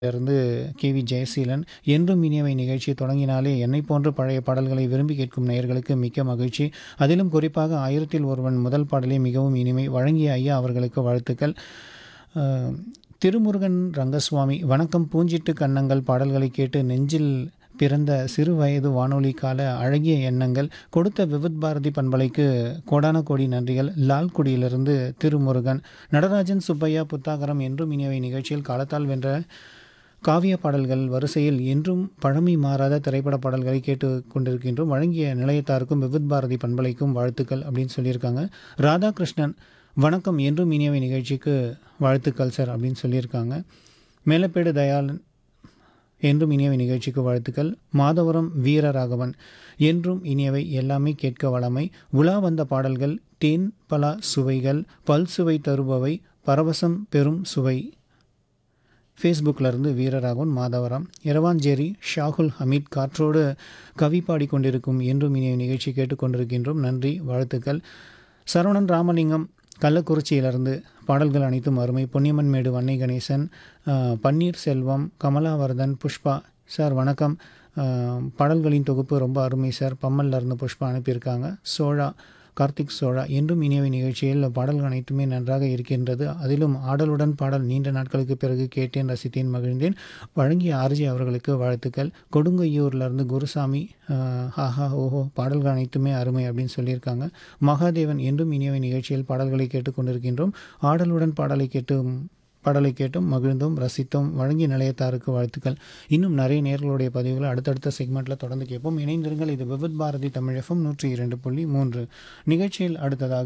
இருந்து K V Jayaseelan என்றும் இனியவை நிகழ்ச்சி தொடங்கினாலே என்னை போன்ற பழைய பாடல்களை விரும்பி கேட்கும் நேயர்களுக்கு மிக்க மகிழ்ச்சி அதிலும் குறிப்பாக ஆயிரத்தில் ஒருவன் முதல் பாடலே மிகவும் இனிமை வழங்கிய ஐயா அவர்களுக்கு வாழ்த்துக்கள் அஹ், திருமுருகன் ரங்கசுவாமி வணக்கம் பூஞ்சிட்டு கன்னங்கள் பாடல்களை கேட்டு நெஞ்சில் பிறந்த சிறு வயது வானொலி கால அழகிய எண்ணங்கள் கொடுத்த விவித் பாரதி பண்பலைக்கு கோடான கோடி நன்றிகள் லால்குடியிலிருந்து திருமுருகன் நடராஜன் சுப்பையா புத்தாகரம் என்றும் இனியவை நிகழ்ச்சியில் காலத்தால் வென்ற காவிய பாடல்கள் வரிசையில் என்றும் பழமை மாறாத திரைப்பட பாடல்களை கேட்டு கொண்டிருக்கின்றோம் வழங்கிய நிலையத்தாருக்கும் விவித் பாரதி பண்பலைக்கும் வாழ்த்துக்கள் அப்படின்னு சொல்லியிருக்காங்க ராதாகிருஷ்ணன் வணக்கம் என்றும் இனியவை நிகழ்ச்சிக்கு வாழ்த்துக்கள் சார் அப்படின்னு சொல்லியிருக்காங்க மேலப்பேடு தயாளன் என்றும் இனியவை நிகழ்ச்சிக்கு வாழ்த்துக்கள் மாதவரம் வீரராகவன் என்றும் இனியவை எல்லாமே கேட்க வளமை உலா வந்த பாடல்கள் தேன் பலா சுவைகள் பல் சுவை தருபவை பரவசம் பெரும் சுவை ஃபேஸ்புக்கில் இருந்து வீரராகவன் மாதவரம் இரவாஞ்சேரி ஷாகுல் ஹமீத் காற்றோடு கவி பாடிக்கொண்டிருக்கும் என்றும் இனிய நிகழ்ச்சி கேட்டுக்கொண்டிருக்கின்றோம் நன்றி வாழ்த்துக்கள் சரவணன் ராமலிங்கம் கள்ளக்குறிச்சியிலிருந்து பாடல்கள் அனைத்தும் அருமை பொன்னியம்மன் மேடு வன்னை கணேசன் அஹ், பன்னீர் செல்வம் கமலாவர்தன் புஷ்பா சார் வணக்கம் அஹ், பாடல்களின் தொகுப்பு ரொம்ப அருமை சார் பம்மல்ல இருந்து புஷ்பா அனுப்பியிருக்காங்க சோழா கார்த்திக் சோழா என்றும் இனியவை நிகழ்ச்சியில் பாடல்கள் அனைத்துமே நன்றாக இருக்கின்றது அதிலும் ஆடலுடன் பாடல் நீண்ட நாட்களுக்கு பிறகு கேட்டேன் ரசித்தேன் மகிழ்ந்தேன் வழங்கிய ஆர்ஜி அவர்களுக்கு வாழ்த்துக்கள் கொடுங்கையூர்லேருந்து குருசாமி ஆஹ், ஆஹா ஓஹோ பாடல்கள் அனைத்துமே அருமை அப்படின்னு சொல்லியிருக்காங்க மகாதேவன் என்றும் இனியவை நிகழ்ச்சியில் பாடல்களை கேட்டுக்கொண்டிருக்கின்றோம் ஆடலுடன் பாடலை கேட்டு பாடலை கேட்டும் மகிழ்ந்தோம் ரசித்தோம் வழங்கிய நிலையத்தாருக்கு வாழ்த்துக்கள் இன்னும் நிறைய நேர்களுடைய பதிவுகளை அடுத்தடுத்த செக்மெண்ட்டில் தொடர்ந்து கேட்போம் இணைந்திருங்கள் இது விவித் பாரதி தமிழ் எஃப்எம் நூற்றி இரண்டு புள்ளி மூன்று நிகழ்ச்சியில் அடுத்ததாக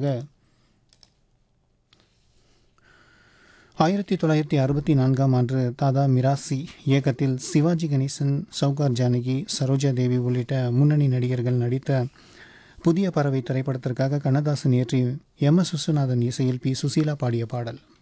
ஆயிரத்தி தொள்ளாயிரத்தி அறுபத்தி நான்காம் ஆண்டு தாதா மிராசி இயக்கத்தில் சிவாஜி கணேசன் சௌகார் ஜானகி சரோஜா தேவி உள்ளிட்ட முன்னணி நடிகர்கள் நடித்த புதிய பறவை திரைப்படத்திற்காக கண்ணதாசன் இயற்றி எம் எஸ் விஸ்வநாதன் இசையில் பி சுசீலா பாடிய பாடல்